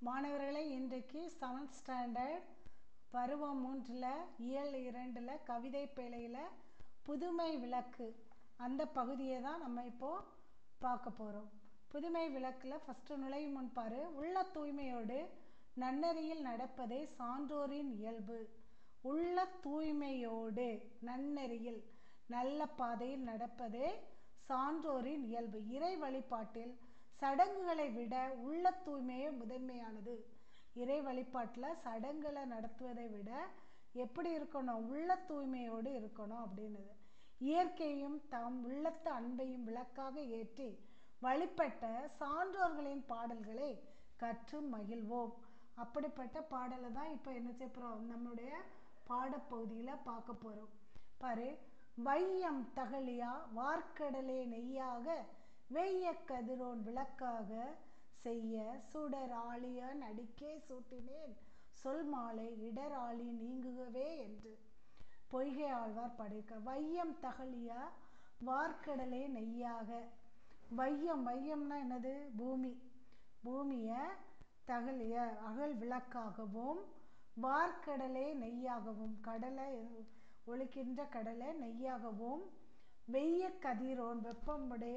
மாணவர்களே இன்றைக்கு seventh standard பருவம் மூன்றில் இயல் இரண்டில் கவிதை பேழையில் புதுமை விளக்கு அந்த பகுதியை தான் நம்ம இப்போது பார்க்க போகிறோம் புதுமை விளக்கில் ஃபஸ்ட்டு நுழையும் முன்பாரு உள்ள தூய்மையோடு நன்னெறியில் நடப்பதே சான்றோரின் இயல்பு உள்ள தூய்மையோடு நன்னெறியில் நல்ல பாதையில் நடப்பதே சான்றோரின் இயல்பு இறை வழிபாட்டில் சடங்குகளை விட உள்ள தூய்மையே முதன்மையானது இறை வழிபாட்டில் சடங்குகளை நடத்துவதை விட எப்படி இருக்கணும் உள்ள தூய்மையோடு இருக்கணும் அப்படின்னுது இயற்கையும் தம் உள்ளத்து அன்பையும் விளக்காக ஏற்றி வழிபட்ட சான்றோர்களின் பாடல்களை கற்று மகிழ்வோம் அப்படிப்பட்ட பாடலை தான் இப்போ என்ன செய்ய போகிறோம் நம்மளுடைய பாடப்பகுதியில் பார்க்க போகிறோம் பாரு வையம் தகழியா வார்க்கடலே நெய்யாக வெய்ய கதிரோன் விளக்காக செய்ய சுடர் ஆழியான் அடிக்கே சூட்டினேன் சொல் மாலை இடர் ஆழி நீங்குகவே என்று பொய்கை ஆழ்வார் படைக்க வையம் தகழியா வார்க்கடலே நெய்யாக வையம் வையம்னா என்னது பூமி பூமியை தகழிய அகல் விளக்காகவும் வார்க்கடலே நெய்யாகவும் கடலை ஒழிக்கின்ற கடலை நெய்யாகவும் வெய்ய கதிரோன் வெப்பமுடைய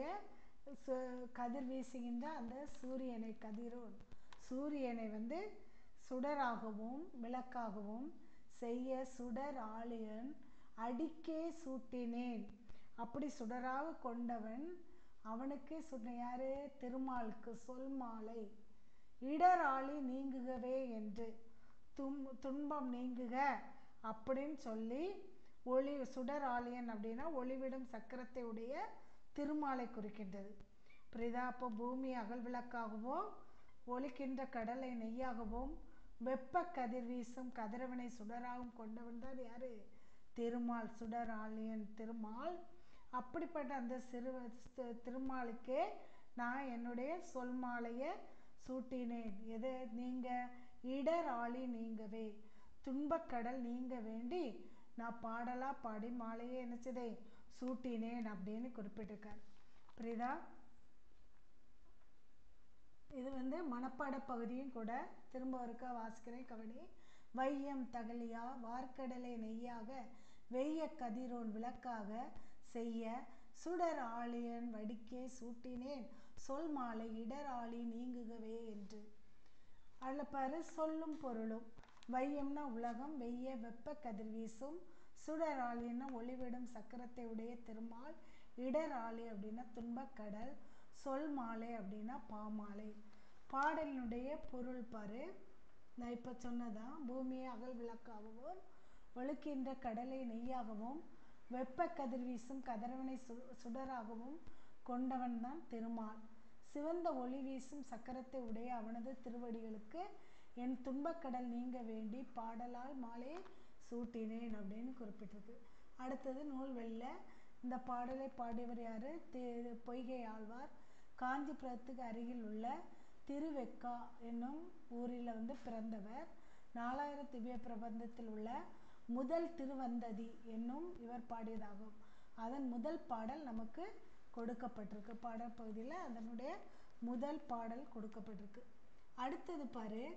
கதிர் வீசுகின்ற அந்த சூரியனை கதிரோன் சூரியனை வந்து சுடராகவும் விளக்காகவும் செய்ய சுடர் ஆழியன் அடிக்கே சூட்டினேன் அப்படி சுடராக கொண்டவன் அவனுக்கே சுட்ட யாரு திருமாலுக்கு சொல் மாலை இடராளி நீங்குகவே என்று தும் துன்பம் நீங்குக அப்படின்னு சொல்லி ஒளி சுடர் ஆலியன் அப்படின்னா ஒளிவிடும் சக்கரத்தை உடைய திருமாலை குறிக்கின்றது புரியுதா அப்போ பூமி அகல் விளக்காகவும் ஒலிக்கின்ற கடலை நெய்யாகவும் வெப்ப கதிர் வீசும் கதிரவனை சுடராகவும் கொண்டவன் தான் யாரு திருமால் சுடர் ஆலியன் திருமால் அப்படிப்பட்ட அந்த சிறு திருமாலுக்கே நான் என்னுடைய சொல் மாலையை சூட்டினேன் எது நீங்கள் இடர் ஆளி நீங்கவே துன்பக்கடல் நீங்க வேண்டி நான் பாடலாக பாடி மாலையே என்னச்சதே சூட்டினேன் அப்படின்னு குறிப்பிட்டிருக்கார் புரியுதா இது வந்து மனப்பாட பகுதியும் கூட திரும்ப ஒருக்கா வாசிக்கிறேன் கவனி வையம் தகலியா வார்க்கடலை நெய்யாக வெய்ய கதிரோன் விளக்காக செய்ய சுடர் ஆழியன் வடிக்கே சூட்டினேன் சொல் மாலை இடர் ஆளி நீங்குகவே என்று அதில் பாரு சொல்லும் பொருளும் வையம்னா உலகம் வெய்ய வெப்ப கதிர் வீசும் சுடர் ஆளின்னா ஒளிவிடும் சக்கரத்தை உடைய திருமால் இடர் ஆளி அப்படின்னா துன்பக்கடல் சொல் மாலை அப்படின்னா பாமாலை பாடலினுடைய பொருள் பாரு நான் இப்போ சொன்னதான் பூமியை அகல் விளக்காகவும் ஒழுக்கின்ற கடலை நெய்யாகவும் வெப்ப கதிர் வீசும் கதிரவனை சு சுடராகவும் கொண்டவன் தான் திருமால் சிவந்த ஒளி வீசும் சக்கரத்தை உடைய அவனது திருவடிகளுக்கு என் துன்பக்கடல் நீங்க வேண்டி பாடலால் மாலையை சூட்டினேன் அப்படின்னு குறிப்பிட்டிருக்கு அடுத்தது நூல்வெளில இந்த பாடலை பாடியவர் யாரு திரு பொய்கை ஆழ்வார் காஞ்சிபுரத்துக்கு அருகில் உள்ள திருவெக்கா என்னும் ஊரில் வந்து பிறந்தவர் நாலாயிரம் திவ்ய பிரபந்தத்தில் உள்ள முதல் திருவந்ததி என்னும் இவர் பாடியதாகும் அதன் முதல் பாடல் நமக்கு கொடுக்கப்பட்டிருக்கு பாடல் பகுதியில் அதனுடைய முதல் பாடல் கொடுக்கப்பட்டிருக்கு அடுத்தது பாரு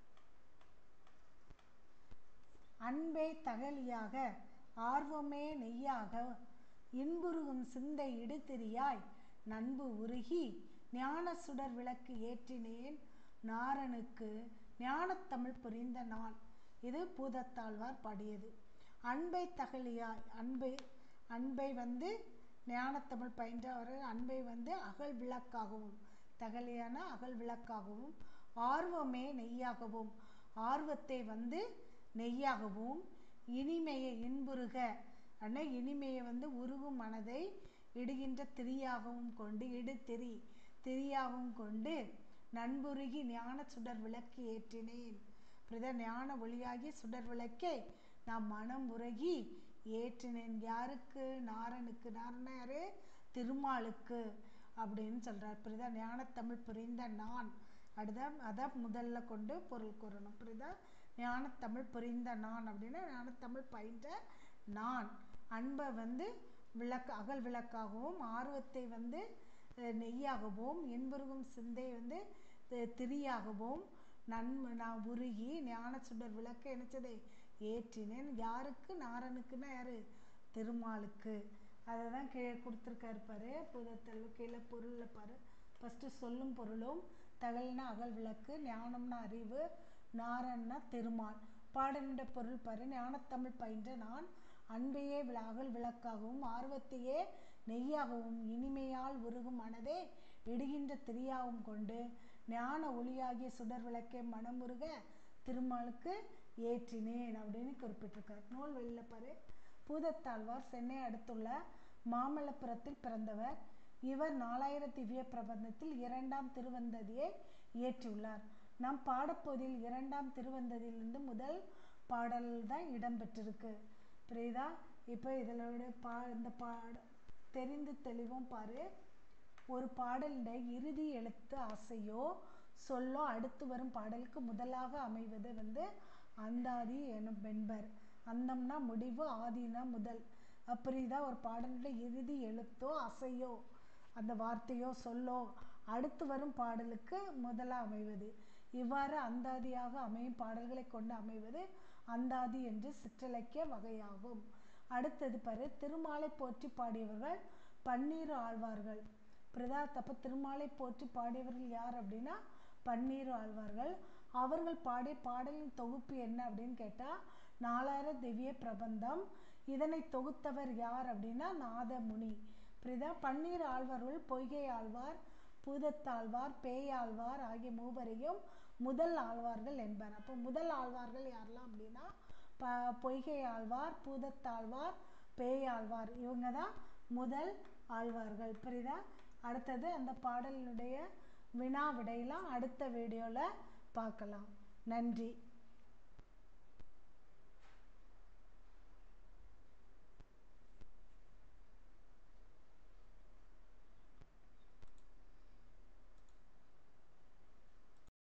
அன்பே தகலியாக ஆர்வமே நெய்யாக இன்புருகும் சிந்தை இடுத்திரியாய் நண்பு உருகி ஞான சுடர் விளக்கு ஏற்றினேன் நாரனுக்கு ஞானத்தமிழ் புரிந்த நான் இது பூதத்தாழ்வார் பாடியது அன்பை தகலியாய் அன்பை அன்பை வந்து ஞானத்தமிழ் பயின்ற அவர் அன்பை வந்து அகல் விளக்காகவும் தகலியான அகல் விளக்காகவும் ஆர்வமே நெய்யாகவும் ஆர்வத்தை வந்து நெய்யாகவும் இனிமையை இன்புருக அண்ணா இனிமையை வந்து உருகும் மனதை இடுகின்ற திரியாகவும் கொண்டு இடு திரி திரியாகவும் கொண்டு நண்புருகி ஞான சுடர் விளக்கு ஏற்றினேன் புரியுதா ஞான ஒளியாகி சுடர் விளக்கை நான் மனம் உருகி ஏற்றினேன் யாருக்கு நாரனுக்கு நாரன் யாரு திருமாலுக்கு அப்படின்னு சொல்கிறார் புரியுதா ஞானத்தமிழ் புரிந்த நான் அடுத்த அதை முதல்ல கொண்டு பொருள் கூறணும் புரியுதா ஞானத்தமிழ் புரிந்த நான் அப்படின்னா ஞானத்தமிழ் பயின்ற நான் அன்பை வந்து விளக்கு அகல் விளக்காகவும் ஆர்வத்தை வந்து நெய்யாகவும் என்பருகும் சிந்தை வந்து திரியாகவும் நன்மை நான் உருகி ஞான சுடர் விளக்க என்னச்சது ஏற்றினேன் யாருக்கு நாரனுக்குன்னா யாரு திருமாலுக்கு அதை தான் கீழே கொடுத்துருக்காரு பாரு புதத்தல் கீழே பொருளில் பாரு ஃபஸ்ட்டு சொல்லும் பொருளும் தகல்னா அகல் விளக்கு ஞானம்னா அறிவு நாரன்னா திருமால் பாடலிட பொருள் பாரு ஞானத்தமிழ் பயின்ற நான் அன்பையே விள அகல் விளக்காகவும் ஆர்வத்தையே நெய்யாகவும் இனிமையால் உருகும் மனதே இடுகின்ற திரியாகவும் கொண்டு ஞான ஒளியாகிய சுடர் விளக்கை மனமுருக திருமாலுக்கு ஏற்றினேன் அப்படின்னு குறிப்பிட்டிருக்கார் நூல் வெளில பாரு பூதத்தாழ்வார் சென்னை அடுத்துள்ள மாமல்லபுரத்தில் பிறந்தவர் இவர் நாலாயிரம் திவ்ய பிரபந்தத்தில் இரண்டாம் திருவந்ததியை இயற்றியுள்ளார் நம் பாடப்பகுதியில் இரண்டாம் திருவந்ததியிலிருந்து முதல் பாடல் தான் இடம்பெற்றிருக்கு புரியுதா இப்போ இதில் பா இந்த பாட தெரிந்து தெளிவும் பாரு ஒரு பாடலுடைய இறுதி எழுத்து அசையோ சொல்லோ அடுத்து வரும் பாடலுக்கு முதலாக அமைவது வந்து அந்தாதி எனும் என்பர் அந்தம்னா முடிவு ஆதினா முதல் அப்படிதான் ஒரு பாடலுடைய இறுதி எழுத்தோ அசையோ அந்த வார்த்தையோ சொல்லோ அடுத்து வரும் பாடலுக்கு முதலாக அமைவது இவ்வாறு அந்தாதியாக அமையும் பாடல்களை கொண்டு அமைவது அந்தாதி என்று சிற்றிலக்கிய வகையாகும் அடுத்தது பாரு திருமாலை போற்றி பாடியவர்கள் பன்னீர் ஆழ்வார்கள் பிரதா தப்ப திருமாலை போற்றி பாடியவர்கள் யார் அப்படின்னா பன்னீர் ஆழ்வார்கள் அவர்கள் பாடிய பாடலின் தொகுப்பு என்ன அப்படின்னு கேட்டால் நாலாயிரம் திவ்ய பிரபந்தம் இதனை தொகுத்தவர் யார் அப்படின்னா நாதமுனி புரியுதா பன்னீர் ஆழ்வார்கள் பொய்கை ஆழ்வார் பூதத்தாழ்வார் பேயாழ்வார் ஆகிய மூவரையும் முதல் ஆழ்வார்கள் என்பர் அப்போ முதல் ஆழ்வார்கள் யாரெல்லாம் அப்படின்னா ப பொய்கை ஆழ்வார் பூதத்தாழ்வார் பேயாழ்வார் இவங்க தான் முதல் ஆழ்வார்கள் புரியுதா அடுத்தது அந்த பாடலினுடைய வினா விடையெல்லாம் அடுத்த வீடியோவில் பார்க்கலாம் நன்றி